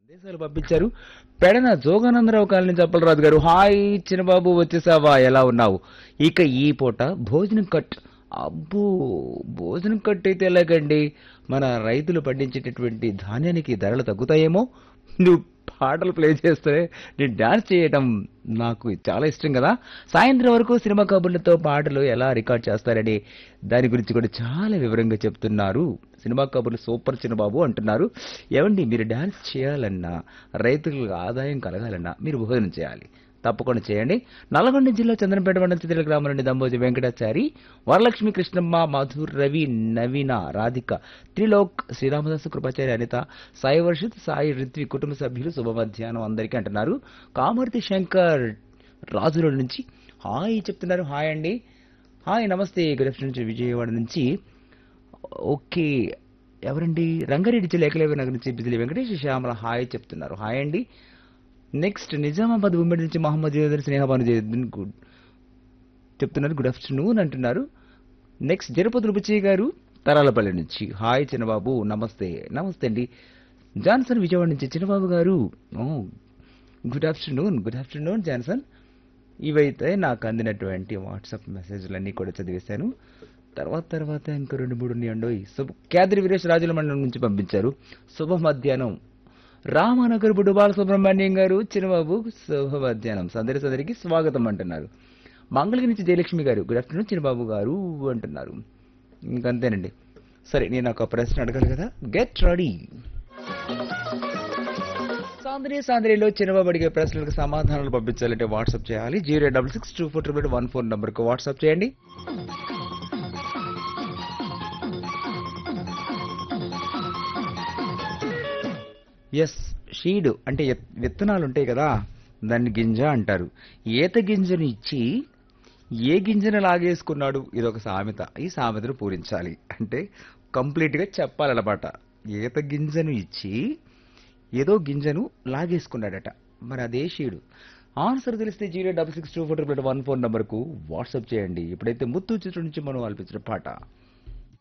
సందేశాలు పంపించారు పెడన జోగానందరావు కాలనీ చప్పలరాజు గారు హాయ్ చిన్నబాబు వచ్చేసావా ఎలా ఉన్నావు ఇక ఈ పూట భోజనం కట్ అబ్బో భోజనం కట్ అయితే ఎలాగండి మన రైతులు పండించేటటువంటి ధాన్యానికి ధరలు తగ్గుతాయేమో నువ్వు పాటలు ప్లే చేస్తే నేను డాన్స్ చేయటం నాకు చాలా ఇష్టం కదా సాయంత్రం వరకు సినిమా కబుర్లతో పాటలు ఎలా రికార్డ్ చేస్తారని దాని గురించి కూడా చాలా వివరంగా చెప్తున్నారు సినిమా కబుర్లు సూపర్ చిన్నబాబు అంటున్నారు ఏమండి మీరు డాన్స్ చేయాలన్నా రైతులకు ఆదాయం కలగాలన్నా మీరు భోజనం చేయాలి తప్పకుండా చేయండి నల్గొండ జిల్లా చంద్రపేట మండలం చిత్ర గ్రామం నుండి దంబోజి వెంకటాచారి వరలక్ష్మి కృష్ణమ్మ మధుర్ రవి నవీన రాధిక త్రిలోక్ శ్రీరామదాసు కృపాచారి అనిత సాయి వర్షిత్ సాయి రిత్వి కుటుంబ సభ్యులు శుభ మధ్యాహ్నం అందరికీ అంటున్నారు కామర్తి శంకర్ రాజుల నుంచి హాయ్ చెప్తున్నారు హాయ్ అండి హాయ్ నమస్తే గుడ్ ఆఫ్టర్నూన్ విజయవాడ నుంచి ఓకే ఎవరండి రంగారెడ్డి జిల్లా ఏకలవ్య నగర్ నుంచి బిజిలి వెంకటేష్ శ్యామల హాయ్ చెప్తున్నారు హాయ్ అండి నెక్స్ట్ నిజామాబాద్ ఉమ్మడి నుంచి మహమ్మద్ జయదర్ స్నేహబాను జయదర్ గుడ్ చెప్తున్నారు గుడ్ ఆఫ్టర్నూన్ అంటున్నారు నెక్స్ట్ జరపతి రుపచి గారు తరాలపల్లి నుంచి హాయ్ చిన్నబాబు నమస్తే నమస్తే అండి జాన్సన్ విజయవాడ నుంచి చిన్నబాబు గారు oh good afternoon good afternoon Johnson ఇవైతే నాకు అందినటువంటి వాట్సాప్ మెసేజ్లన్నీ కూడా చదివేశాను తర్వాత తర్వాత ఇంకా రెండు మూడు ఉన్నాయండో శుభ క్యాద్రి వీరేష్ రాజుల మండలం నుంచి పంపించారు శుభ మధ్యాహ్నం రామానగర్ బుడ్డు బాలసుబ్రహ్మణ్యం గారు చిన్నబాబు శుభ మధ్యాహ్నం సందరి సందరికి స్వాగతం అంటున్నారు మంగళగిరి నుంచి జయలక్ష్మి గారు గుడ్ ఆఫ్టర్నూన్ చిన్నబాబు గారు అంటున్నారు ఇంకంతేనండి సరే నేను ఒక ప్రశ్న అడగాలి కదా గెట్ రెడీ సాంద్రీ సాంద్రీలో చిన్నబాబు అడిగే ప్రశ్నలకు సమాధానాలు పంపించాలంటే వాట్సాప్ చేయాలి zero double six two four triple one four నంబర్కి వాట్సాప్ చేయండి ఎస్ షీడ్ అంటే ఎత్- విత్తనాలు ఉంటాయి కదా దాన్ని గింజ అంటారు ఈత గింజను ఇచ్చి ఏ గింజను లాగేసుకున్నాడు ఇదొక సామెత ఈ సామెతను పూరించాలి అంటే కంప్లీట్గా చెప్పాలన్నమాట ఈత గింజను ఇచ్చి ఏదో గింజను లాగేసుకున్నాడట మరి అదే షీడు ఆన్సర్ తెలిస్తే zero double six two four triple one four నంబర్కు వాట్సాప్ చేయండి ఇప్పుడైతే ముత్తు చిత్రం నుంచి మనం ఆల్పించిన పాట